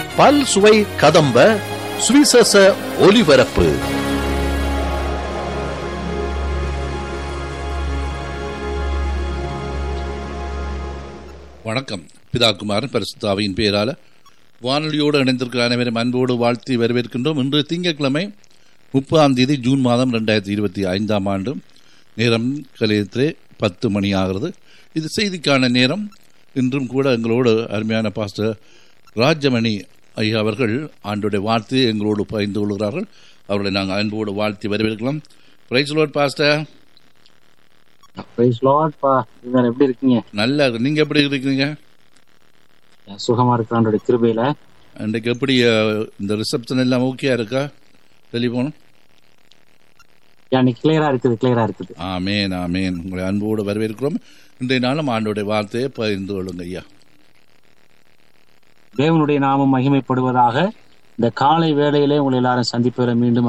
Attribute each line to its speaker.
Speaker 1: பல் சுவை கதம்ப சுவிசேஷ ஒலிபரப்பு
Speaker 2: வணக்கம் பிதா குமாரன் பரிசுத்தாவின் பெயரால வானொலியோடு இணைந்திருக்கிற அனைவரும் அன்போடு வாழ்த்தி வரவேற்கின்றோம் இன்று திங்கட்கிழமை முப்பதாம் தேதி ஜூன் மாதம் ரெண்டாயிரத்தி இருபத்தி ஐந்தாம் ஆண்டு நேரம் கலையத்திலே பத்து மணி ஆகிறது இது செய்திக்கான நேரம் இன்றும் கூட எங்களோடு அருமையான பாஸ்டர் ராஜமணி ஐயா அவர்கள் ஆண்டுடைய வார்த்தையை எங்களோடு பகிர்ந்து கொள்கிறார்கள் அவர்களை நாங்கள் அன்போடு வாழ்த்தி வரவேற்கலாம் praise lord pastor
Speaker 3: praise lord பா இவர் எப்படி இருக்கீங்க
Speaker 2: நல்லா இருக்கு. நீங்க எப்படி இருக்கீங்க
Speaker 3: சுகமா இருக்கிறாண்டோட கிருபையில
Speaker 2: அன்றைக்கு எப்படி அஹ், இந்த ரிசப்ஷன் எல்லாம் ஓகேயா இருக்கா டெலிஃபோன்
Speaker 3: இன்னைக்கு கிளியரா இருக்குது கிளியரா இருக்குது
Speaker 2: ஆமேன் ஆமேன் உங்களை அன்போடு வரவேற்கிறோம் இன்றைய நாளும் ஆண்டோடைய வார்த்தையை பகிர்ந்து கொள்ளுங்க ஐயா
Speaker 3: தேவனுடைய நாமம் மகிமைப்படுவதாக இந்த காலை வேளையிலே உங்களை எல்லாரும் சந்திப்பதில் மீண்டும்